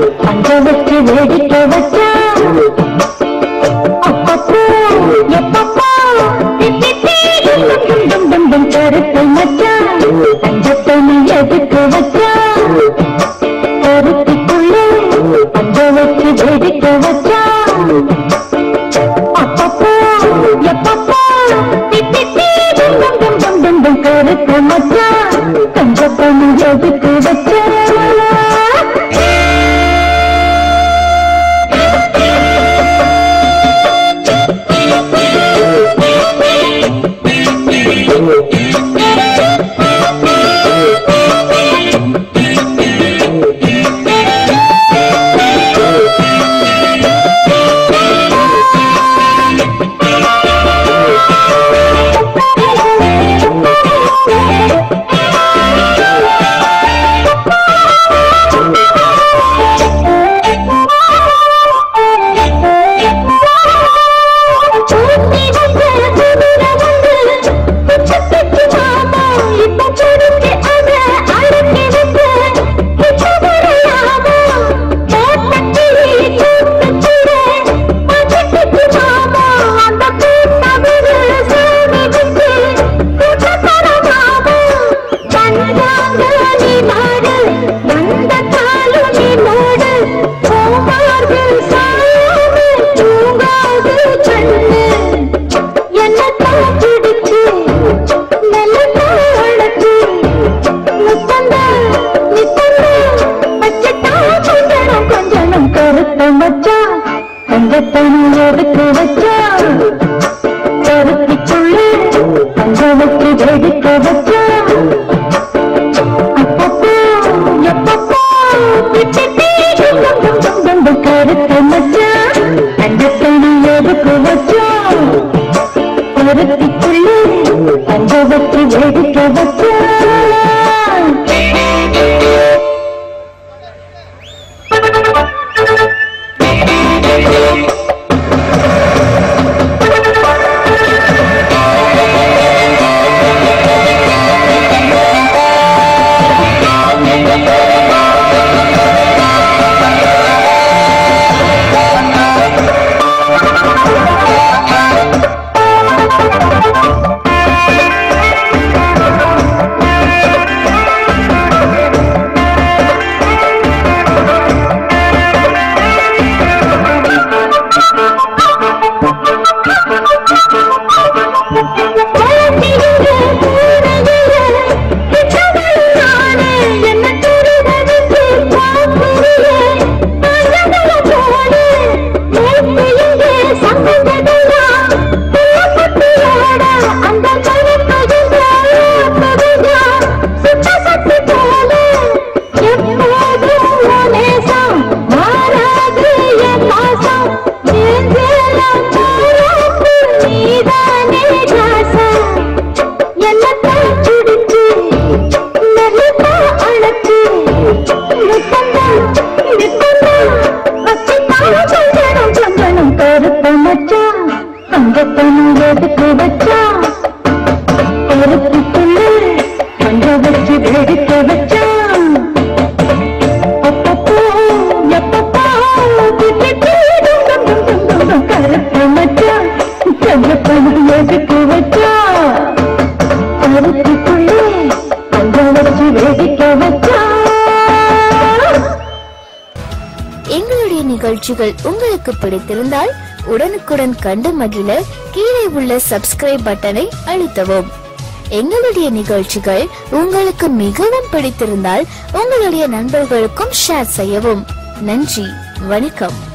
அங்க வச்சு வேடிக்கை வச்சா அப்பப்போ எப்பப்போ தித்தித்தி டும் டும் டும் டும் கருத்து மச்சான் தங்கத்தனி எதுக்கு வச்சா கருத்துக்குள்ளே அங்க வச்சு வேடிக்கை வச்சா அப்பப்போ எப்பப்போ தித்தித்தி டும் டும் டும் டும் டும் டும் கருத்து மச்சான் தங்கத்தனி எதுக்கு வச்சா தங்கத்தனி எடுத்து வச்சா கருத்துக்குள்ளே தங்க வச்சு வெடிக்க வச்சா அப்பப்போ எப்பப்போ திட்டிட்டி டும் டும் டும் டும் டும் கருத்து மச்சா தங்கத்தனி எடுத்து வச்சா கருத்துக்குள்ளே தங்க வச்சு வெடிக்க வச்சா தங்கத்தனும் எதுக்கு வச்சா கருத்துக்குள்ளே தங்க வச்சு வெடிக்க வச்சா அப்பப்போ எப்பப்போ திட்டிட்டி டும் டும் டும் டும் டும் டும் கருத்து மச்சா தங்கத்தனும் எதுக்கு வச்சா கருத்துக்குள்ளே தங்க வச்சு வெடிக்க வச்சா எங்களுடைய நிகழ்ச்சிகள் உங்களுக்கு பிடித்திருந்தால் உடனுக்குடன் கண்டு மகிழ கீழே உள்ள சப்ஸ்கிரைப் பட்டனை அழுத்தவும் எங்களுடைய நிகழ்ச்சிகள் உங்களுக்கு மிகவும் பிடித்திருந்தால் உங்களுடைய நண்பர்களுக்கும் ஷேர் செய்யவும் நன்றி வணக்கம்